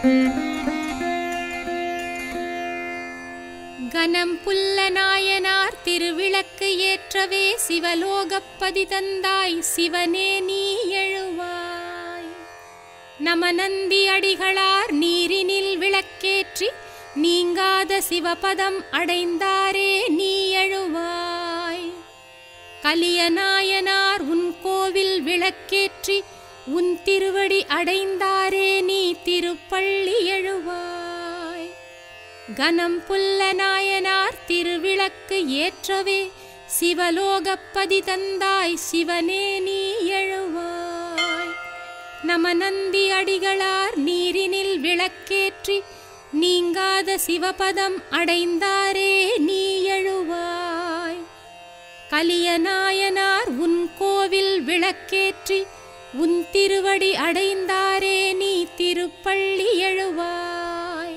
கனம் புல்ல நாயனார் திருவிளக்கு ஏற்றவே சிவலோகப்பதி தந்தாய் சிவனே நீ எழுவாய் நமநந்தி அடிகளார் நீரினில் விளக்கேற்றி நீங்காத சிவபதம் அடைந்தாரே நீ எழுவாய் கலிய நாயனார் உன் கோவில் விளக்கேற்றி உன் திருவடி அடைந்தாரே நீ திருப்பள்ளி எழுவாய் கனம் புல்ல நாயனார் திருவிளக்கு ஏற்றவே சிவலோகப்பதி தந்தாய் சிவனே நீ எழுவாய் நமநந்தி அடிகளார் நீரினில் விளக்கேற்றி நீங்காத சிவபதம் அடைந்தாரே நீ எழுவாய் கலிய நாயனார் உன் கோவில் விளக்கேற்றி உன் திருவடி அடைந்தாரே நீ திருப்பள்ளி எழுவாய்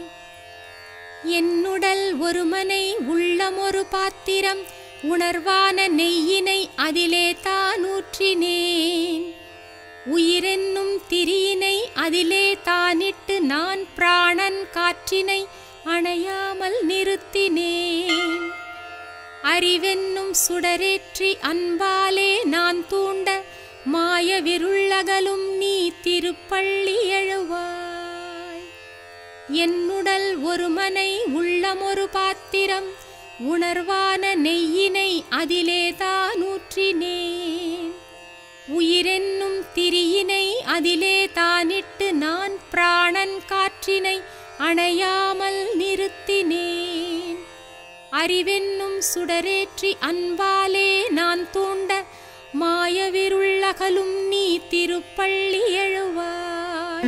என்னுடல் ஒருமனை உள்ளமொரு பாத்திரம் உணர்வான நெய்யினை அதிலே தான் ஊற்றினேன் உயிரென்னும் திரியினை அதிலே தானிட்டு நான் பிராணன் காற்றினை அணையாமல் நிறுத்தினேன் அறிவென்னும் சுடரேற்றி அன்பாலே நான் தூண்ட மாயவிருள்ளகலும் நீ திருப்பள்ளி எழுவாய் என்னுடல் ஒருமனை உள்ளமொரு பாத்திரம் உணர்வான நெய்யினை அதிலே தான் ஊற்றினேன் உயிரென்னும் திரியினை அதிலே தானிட்டு நான் பிராணன் காற்றினை அணையாமல் நிறுத்தினேன் அறிவென்னும் சுடரேற்றி அன்பாலே நான் தூண்ட மாயவிருள்ளகலும் நீ திருப்பள்ளி எழுவாய்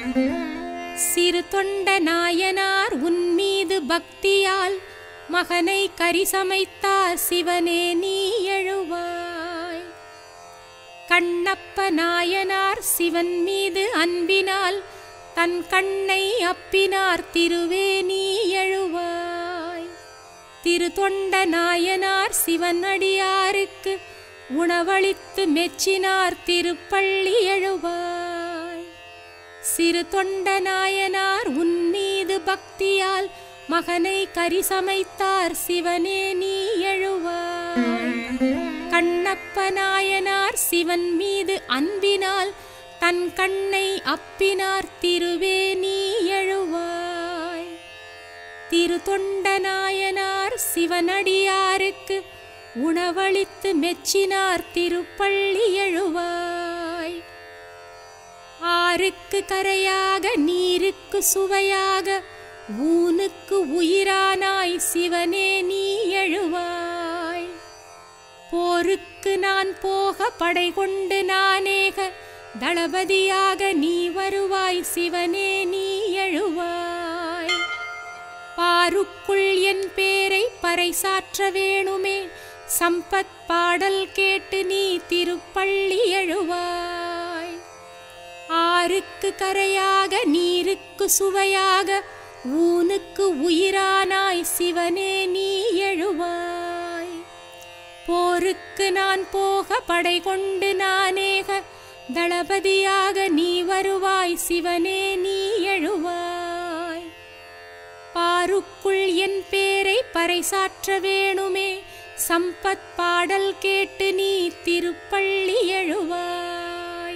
சிறு தொண்ட நாயனார் உன் மீது பக்தியால் மகனை கரிசமைத்தார் சிவனே நீ எழுவாய் கண்ணப்ப நாயனார் சிவன் மீது அன்பினால் தன் கண்ணை அப்பினார் திருவே நீ எழுவாய் திரு தொண்ட நாயனார் சிவன் அடியாருக்கு உணவளித்து மெச்சினார் திருப்பள்ளி எழுவாய் சிறு தொண்ட நாயனார் உன் மீது பக்தியால் மகனை கரிசமைத்தார் சிவனே நீ எழுவாய் கண்ணப்ப நாயனார் சிவன் மீது அன்பினால் தன் கண்ணை அப்பினார் திருவே நீ எழுவாய் திரு தொண்ட நாயனார் சிவனடியாருக்கு உணவளித்து மெச்சினார் திருப்பள்ளி எழுவாய் ஆருக்கு கரையாக நீருக்கு சுவையாக ஊனுக்கு உயிரானாய் சிவனே நீ எழுவாய் போருக்கு நான் போக படை கொண்டு நானேக தளபதியாக நீ வருவாய் சிவனே நீ எழுவாய் பாருக்குள் என் பேரை பறைசாற்ற வேணுமே சம்பத் பாடல் கேட்டு நீ திருப்பள்ளி எழுவாய் ஆருக்கு கரையாக நீருக்கு சுவையாக ஊனுக்கு உயிரானாய் சிவனே நீ எழுவாய் போருக்கு நான் போக படை கொண்டு நானேக தளபதியாக நீ வருவாய் சிவனே நீ எழுவாய் பாருக்குள் என் பேரை பறைசாற்ற வேணுமே சம்பத் பாடல் கேட்டு நீ திருப்பள்ளி எழுவாய்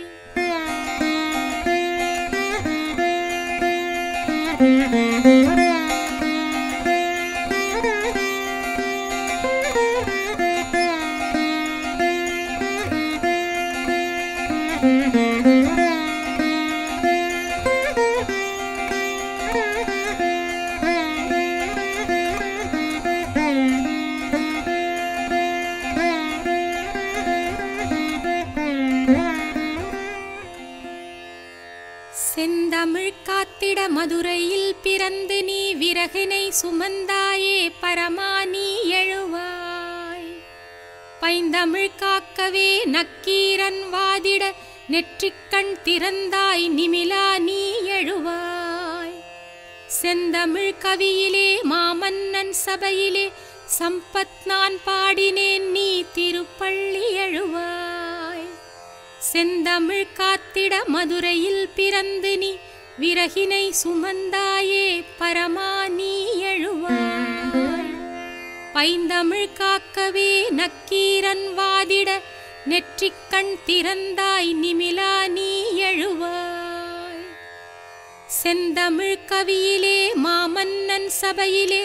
செந்தமிழ் காத்திட மதுரையில் பிறந்து நீ விறகினை சுமந்தாயே பரமா நீ எழுவாய் பைந்தமிழ் காக்கவே நக்கீரன் வாதிட நெற்றிக்கண் திறந்தாய் நிமிலா நீ எழுவாய் செந்தமிழ் கவியிலே மாமன்னன் சபையிலே சம்பத் நான் பாடினேன் நீ திருப்பள்ளி எழுவாய் செந்தமிழ் காத்திட மதுரையில் பிறந்து நீ விறகினை சுமந்தாயே பரமா நீ எழுவாய் பைந்தமிழ் காக்கவே நக்கீரன் வாதிட நெற்றிக்கண் திறந்தாய் நிமிலா நீ எழுவாய் செந்தமிழ் கவியிலே மாமன்னன் சபையிலே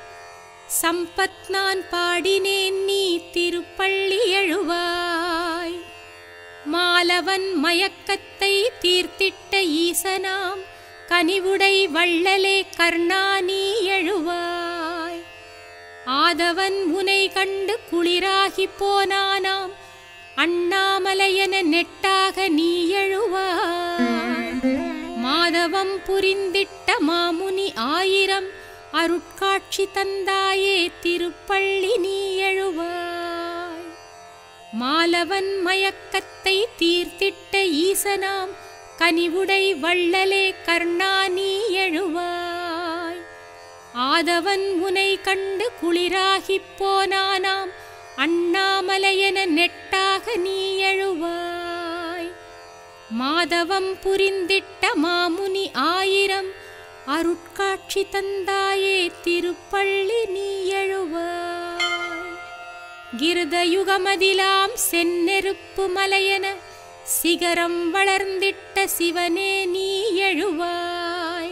சம்பத் நான் பாடினேன் நீ திருப்பள்ளி எழுவாய் மாலவன் மயக்கத்தை தீர்த்திட்ட ஈசனாம் கனிவுடை வள்ளலே கர்ணா நீ எழுவாய் ஆதவன் முனை கண்டு குளிராகி போனானாம் அண்ணாமலையன நெட்டாக நீ எழுவாய் மாதவம் புரிந்திட்ட மாமுனி ஆயிரம் அருட்காட்சி தந்தாயே திருப்பள்ளி நீ எழுவாய் மாலவன் மயக்கத்தை தீர்த்திட்ட ஈசனாம் கனிவுடை வள்ளலே கர்ணா நீ எழுவாய் ஆதவன் முனை கண்டு குளிராகிப் போனானாம் அண்ணாமலையென நெட்டாக நீ எழுவாய் மாதவம் புரிந்திட்ட மாமுனி ஆயிரம் அருட்காட்சி தந்தாயே திருப்பள்ளி நீ எழுவாய் கிருதயுகமதிலாம் செந்நெருப்பு மலையென சிகரம் வளர்ந்திட்ட சிவனே நீ எழுவாய்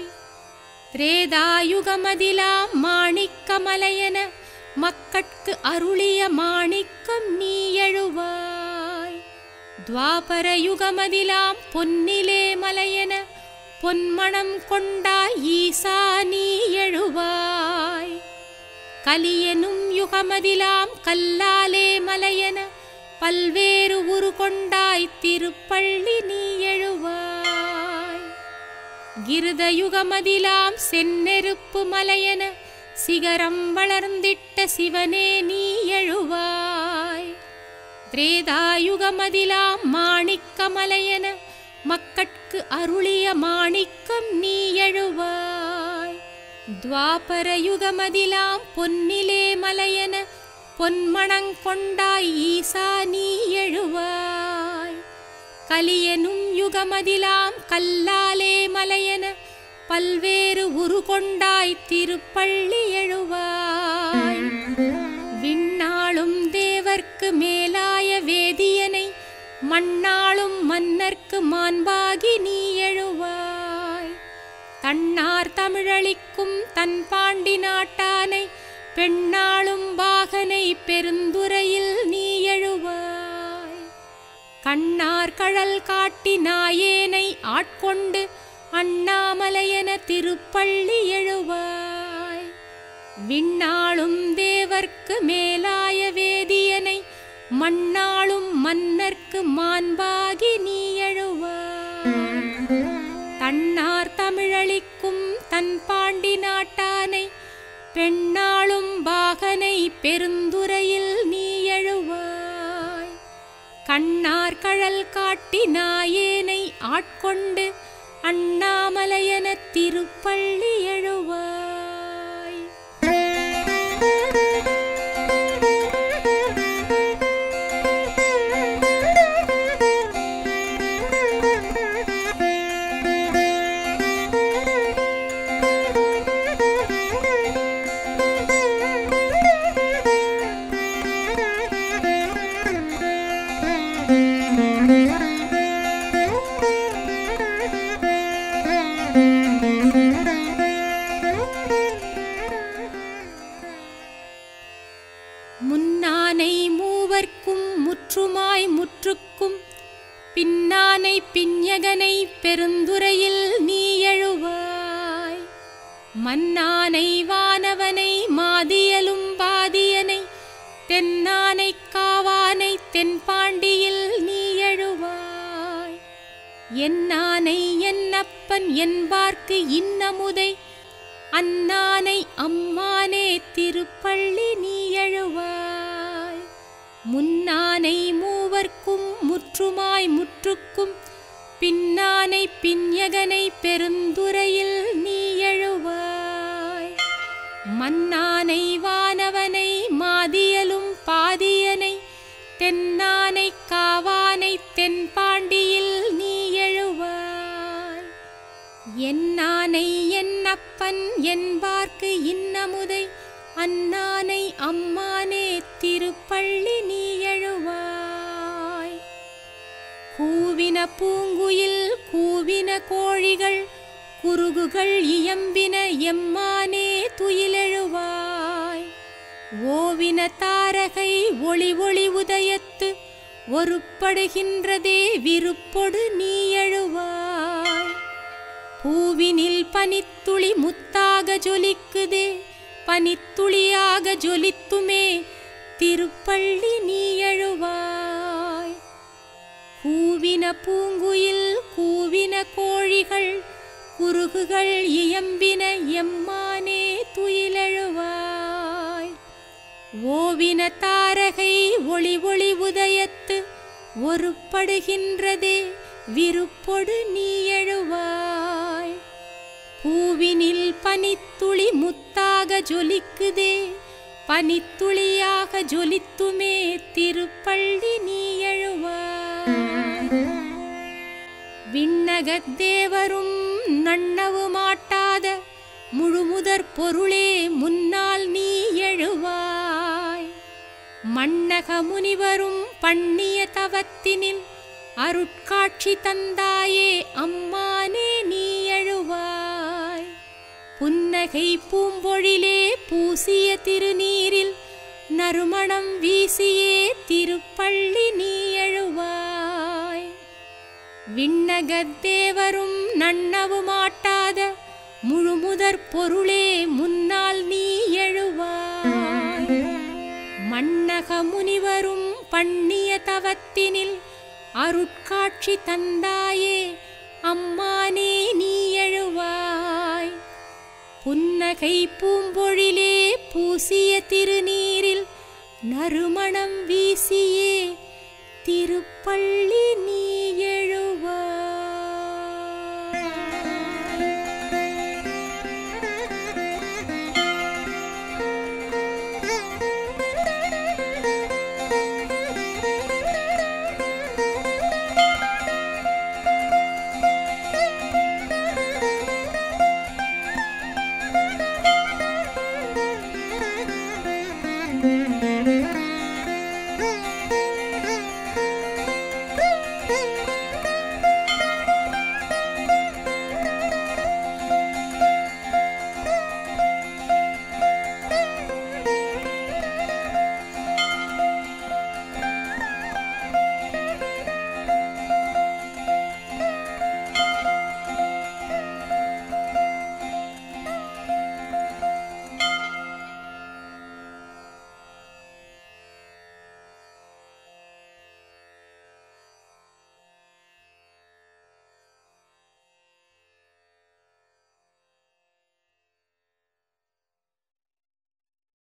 திரேதாயுகமதிலாம் மாணிக்கமலையென மக்கட்கு அருளிய மாணிக்கம் நீ எழுவாய் துவாபர யுகமதிலாம் பொன்னிலே மலையென பொன்மணம் கொண்டாய் ஈசா நீ எழுவாய் கலியனும் யுகமதிலாம் கல்லாலே மலையென பல்வேறு உரு கொண்டாய் திருப்பள்ளி நீ எழுவாய் கிருதயுகமதிலாம் செந்நெருப்பு மலையென சிகரம் வளர்ந்திட்ட சிவனே நீ எழுவாய் திரேதாயுகமதிலாம் மாணிக்கமலையென மக்கட்கு அருளிய மாணிக்கம் நீ எழுவாய் துவாபர யுகமதிலாம் பொன்னிலே மலையென பொன்மணங் கொண்டாய் ஈசா நீ எழுவாய் கலியனும் யுகமதிலாம் கல்லாலே மலையென பல்வேறு உரு கொண்டாய் திருப்பள்ளி எழுவாய் விண்ணாளும் தேவர்க்கு மேலாய வேதியனை மண்ணாளும் மன்னர்க்கு மாண்பாகி நீ எழுவாய் தன்னார் தமிழளிக்கும் தன் பாண்டி நாட்டானை பெண்ணாளும் பாகனை பெருந்துறையில் நீ எழுவாய் கண்ணார் கழல் காட்டி நாயேனை ஆட்கொண்டு அண்ணாமலையென திருப்பள்ளி எழுவாய் விண்ணாளும் தேவர்க்கு மேலாய வேதியனை மண்ணாளும் மன்னர்க்கு மாண்பாகி நீ எழுவாய் தன்னார் தமிழளிக்கும் தன் பாண்டி நாட்டானை பெண்ணாளும் பாகனை பெருந்துறையில் நீ எழுவாய் கண்ணார் கழல் காட்டி நாயேனை ஆட்கொண்டு அண்ணாமலையென திருப்பள்ளி எழுவாய் முன்னானை மூவர்க்கும் முற்றுமாய் முற்றுக்கும் பின்னானை பிஞகனை பெருந்துறையில் நீ எழுவாய் மன்னானை வானவனை மாதியலும் பாதியனை தென்னானை காவானை தென்பாண்டியில் நீ எழுவாய் என்னானை என்னப்பன் என்பார்க்கு இன்னமுதை அன்னானை அம்மானே திருப்பள்ளி நீ எழுவாய் முன்னானை மூவர்க்கும் முற்றுமாய் முற்றுக்கும் பின்னானை பிஞகனை பெருந்துறையில் நீ எழுவாய் மன்னானை வானவனை மாதியலும் பாதியனை தென்னானை காவானை தென்பாண்டியில் நீ எழுவாய் என்னானை என்னப்பன் என்பார்க்கு இன்னமுதை அன்னானை அம்மானே திருப்பள்ளி நீ எழுவாய் கூவின பூங்குயில் கூவின கோழிகள் குருகுகள் இயம்பின எம்மானே துயிலெழுவாய் ஓவின தாரகை ஒளி ஒளி உதயத்து ஒருப்படுகின்றதே விருப்பொடு நீ எழுவாய் பூவினில் பனித்துளி முத்தாக ஜொலிக்குதே பனித்துளியாக ஜொலித்துமே திருப்பள்ளி நீ எழுவாய் கூவின பூங்குயில் கூவின கோழிகள் குருகுகள் இயம்பின எம்மானே துயிலெழுவாய் ஓவின தாரகை ஒளி ஒளி உதயத்து ஒருப்படுகின்றதே விருப்பொடு நீ எழுவாய் பூவினில் பனித்துளி முத்தாக ஜொலிக்குதே பனித்துளியாக ஜொலித்துமே திருப்பள்ளி நீ எழுவாய் விண்ணகத் தேவரும் நன்னவு மாட்டாத முழுமுதற் பொருளே முன்னால் நீ எழுவாய் மன்னக முனிவரும் பண்ணிய தவத்தினில் அருட்காட்சி தந்தாயே அம்மானே நீ எழுவாய் புன்னகை பூம்பொழிலே பூசிய திருநீரில் நறுமணம் வீசியே திருப்பள்ளி நீ எழுவாய் விண்ணகத் தேவரும் நன்னவு மாட்டாத முழுமுதற் பொருளே முன்னால் நீ எழுவாய் மன்னக முனிவரும் பண்ணிய தவத்தினில் அருட்காட்சி தந்தாயே அம்மானே நீ எழுவாய் புன்னகை பூம்பொழிலே பூசிய திருநீரில் நறுமணம் வீசியே திருப்பள்ளி நீ